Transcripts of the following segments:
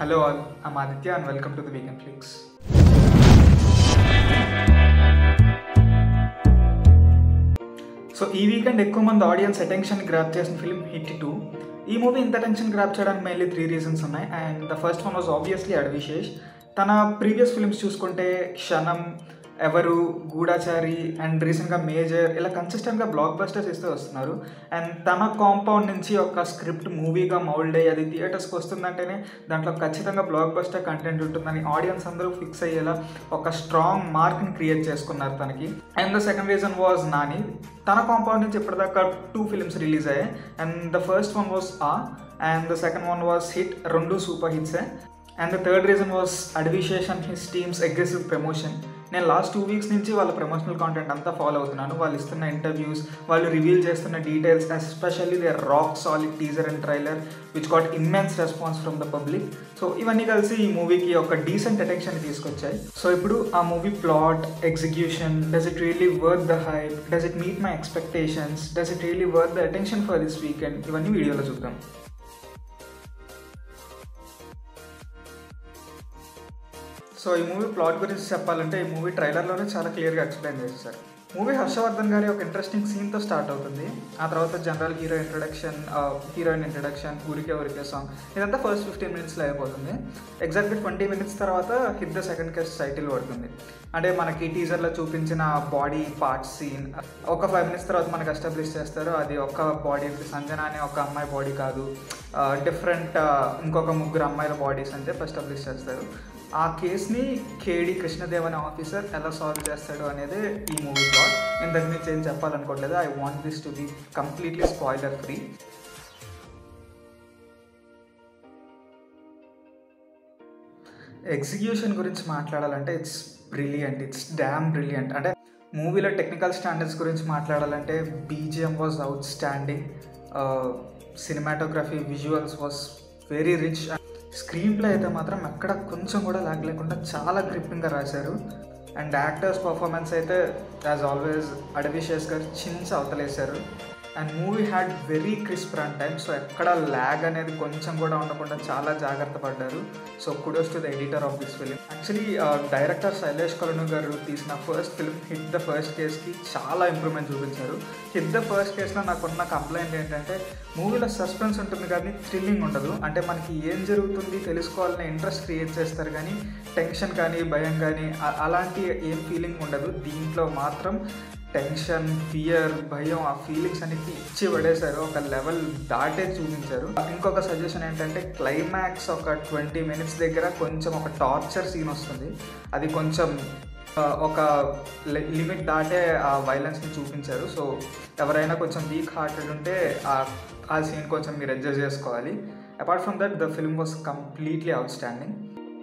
Hello all, I'm Aditya and welcome to the Weekend Flix. So ఈ weekend ఎక్కువ మంది audience attention grab చేసిన film hit two ఈ movie ఇంత attention grab చేయడానికి మెయిన్లీ త్రీ రీజన్స్ ఉన్నాయి and the first one was obviously Adivi Sesh తన previous films చూసుకుంటే క్షణం ఎవరు గూఢాచారి అండ్ రీసెంట్గా మేజర్ ఇలా కన్సిస్టెంట్గా బ్లాక్ బస్టర్స్ ఇస్తూ వస్తున్నారు అండ్ తన కాంపౌండ్ నుంచి ఒక స్క్రిప్ట్ మూవీగా మౌల్డ్ అయ్యి అది థియేటర్స్కి వస్తుందంటేనే దాంట్లో ఖచ్చితంగా బ్లాక్ బస్టర్ కంటెంట్ ఉంటుందని ఆడియన్స్ అందరూ ఫిక్స్ అయ్యేలా ఒక స్ట్రాంగ్ మార్క్ని క్రియేట్ చేసుకున్నారు తనకి and the second reason was Nani తన కాంపౌండ్ నుంచి ఇప్పటిదాకా టూ ఫిల్మ్స్ రిలీజ్ అయ్యాయి and the first one was ఆ and the second one was hit రెండు సూపర్ హిట్సే and the third reason was Adivi Sesh and his team's aggressive promotion నేను last two weeks నుంచి వాళ్ళ ప్రమోషనల్ కాంటెంట్ అంతా ఫాలో అవుతున్నాను వాళ్ళు ఇస్తున్న ఇంటర్వ్యూస్ వాళ్ళు రివీల్ చేస్తున్న details especially they rock solid teaser and trailer which got immense response from the public so ఇవన్నీ కలిసి ఈ మూవీకి ఒక డీసెంట్ అటెన్షన్ తీసుకొచ్చాయి సో ఇప్పుడు ఆ movie plot execution does it really worth the hype does it meet my expectations does it really worth the attention for this weekend ఇవన్నీ వీడియోలో చూద్దాం సో ఈ మూవీ ప్లాట్ గురించి చెప్పాలంటే ఈ మూవీ ట్రైలర్లోనే చాలా క్లియర్గా ఎక్స్ప్లెయిన్ చేశారు మూవీ హర్షవర్ధన్ గారి ఒక ఇంట్రెస్టింగ్ సీన్తో స్టార్ట్ అవుతుంది ఆ తర్వాత general hero introduction heroine introduction ఊరికే ఊరికే సాంగ్ ఇదంతా ఫస్ట్ ఫిఫ్టీన్ మినిట్స్లో అయిపోతుంది ఎగ్జాక్ట్గా ట్వంటీ మినిట్స్ తర్వాత hit the second case title పడుతుంది అంటే మనకి టీజర్లో చూపించిన బాడీ పార్ట్ సీన్ ఒక ఫైవ్ మినిట్స్ తర్వాత మనకు ఎస్టాబ్లిష్ చేస్తారు అది ఒక బాడీ సంజన అనే ఒక అమ్మాయి బాడీ కాదు డిఫరెంట్ ఇంకొక ముగ్గురు అమ్మాయిల బాడీస్ అని చెప్పి ఎస్టాబ్లిష్ చేస్తారు ఆ కేసుని కేడి కృష్ణదేవ్ అనే ఆఫీసర్ ఎలా సాల్వ్ చేస్తాడు అనేది ఈ మూవీ ప్లాట్ నేను దాని గురించి ఏం చెప్పాలనుకోవట్లేదు I want this to be completely spoiler free execution గురించి మాట్లాడాలంటే it's brilliant it's damn brilliant అంటే మూవీలో టెక్నికల్ స్టాండర్డ్స్ గురించి మాట్లాడాలంటే BGM was outstanding cinematography visuals was very rich screenplay అయితే మాత్రం ఎక్కడ కొంచెం కూడా లాగ్ లేకుండా చాలా గ్రిప్పింగ్గా రాశారు అండ్ యాక్టర్స్ పర్ఫార్మెన్స్ అయితే యాజ్ ఆల్వేస్ అడవిషేస్ గారు చించ అవతలేశారు and movie had very crisp run time so ఎక్కడ ల్యాగ్ అనేది కొంచెం కూడా ఉండకుండా చాలా జాగ్రత్త పడ్డారు so kudos to the editor of this film actually director Sailesh Kolanu garu తీసిన first film hit the first కేస్కి చాలా ఇంప్రూవ్మెంట్ చూపించారు హిట్ ద ఫస్ట్ కేస్లో నాకున్న కంప్లైంట్ ఏంటంటే మూవీలో సస్పెన్స్ ఉంటుంది కానీ థ్రిల్లింగ్ ఉండదు అంటే మనకి ఏం జరుగుతుంది తెలుసుకోవాలనే ఇంట్రెస్ట్ క్రియేట్ చేస్తారు కానీ టెన్షన్ కానీ భయం కానీ అలాంటి ఏం ఫీలింగ్ ఉండదు దీంట్లో మాత్రం టెన్షన్ ఫియర్ భయం ఆ ఫీలింగ్స్ అన్నిటి ఇచ్చి పడేశారు ఒక లెవెల్ దాటే చూపించారు ఇంకొక సజెషన్ ఏంటంటే క్లైమాక్స్ ఒక ట్వంటీ మినిట్స్ దగ్గర కొంచెం ఒక టార్చర్ సీన్ వస్తుంది అది కొంచెం ఒక లిమిట్ దాటే ఆ వైలెన్స్ని చూపించారు సో ఎవరైనా కొంచెం వీక్ హార్టెడ్ ఉంటే ఆ సీన్ కొంచెం మీరు అడ్జస్ట్ చేసుకోవాలి apart from that the film was completely outstanding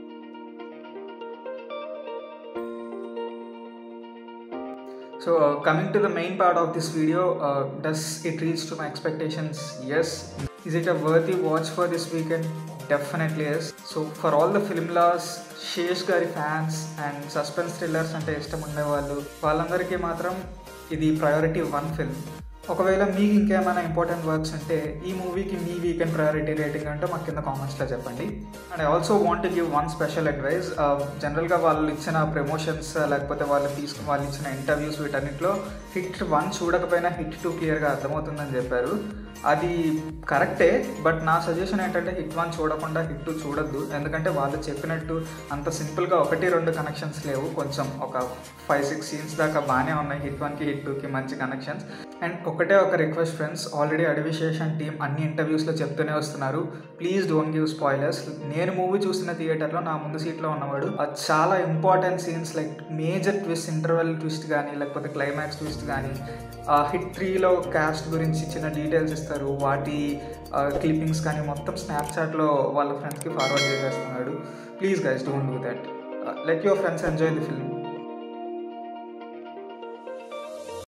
So uh, coming to the main part of this video, uh, does it reach to my expectations? Yes. Is it a worthy watch for this weekend? Definitely yes. So for all the film lovers, Sesh garu fans and suspense thrillers అంటే ఇష్టం ఉండేవాళ్ళు వాళ్ళందరికీ మాత్రం ఇది priority one film ఒకవేళ మీకు ఇంకేమైనా important works ఉంటే ఈ మూవీకి మీ వీకెండ్ ప్రయారిటీ రేటింగ్ అంటే మాకు కింద కామెంట్స్లో చెప్పండి and I also want to give one special advice జనరల్గా వాళ్ళు ఇచ్చిన ప్రమోషన్స్ లేకపోతే వాళ్ళు తీసుకు వాళ్ళు ఇచ్చిన ఇంటర్వ్యూస్ వీటన్నిటిలో హిట్ వన్ చూడకపోయినా హిట్ టూ క్లియర్గా అర్థమవుతుందని చెప్పారు అది కరెక్టే బట్ నా సజెషన్ ఏంటంటే హిట్ వన్ చూడకుండా హిట్ టూ చూడొద్దు ఎందుకంటే వాళ్ళు చెప్పినట్టు అంత సింపుల్గా ఒకటి రెండు కనెక్షన్స్ లేవు కొంచెం ఒక ఫైవ్ సిక్స్ సీన్స్ దాకా బాగానే ఉన్నాయి హిట్ వన్కి హిట్ టూకి మంచి కనెక్షన్స్ అండ్ ఒకటే ఒక రిక్వెస్ట్ ఫ్రెండ్స్ ఆల్రెడీ అడవిశేషన్ టీం అన్ని ఇంటర్వ్యూస్లో చెప్తూనే వస్తున్నారు ప్లీజ్ డోంట్ గివ్ స్పాయిలర్స్ నేను మూవీ చూసిన థియేటర్లో నా ముందు సీట్లో ఉన్నవాడు చాలా important scenes like major twist interval twist కానీ లేకపోతే క్లైమాక్స్ ట్విస్ట్ కానీ హిట్ త్రీలో క్యాస్ట్ గురించి చిన్న డీటెయిల్స్ ఇస్తారు వాటి క్లిప్పింగ్స్ కానీ మొత్తం స్నాప్చాట్లో వాళ్ళ ఫ్రెండ్స్కి ఫార్వర్డ్ చేసేస్తున్నాడు please guys don't do that let your friends enjoy the film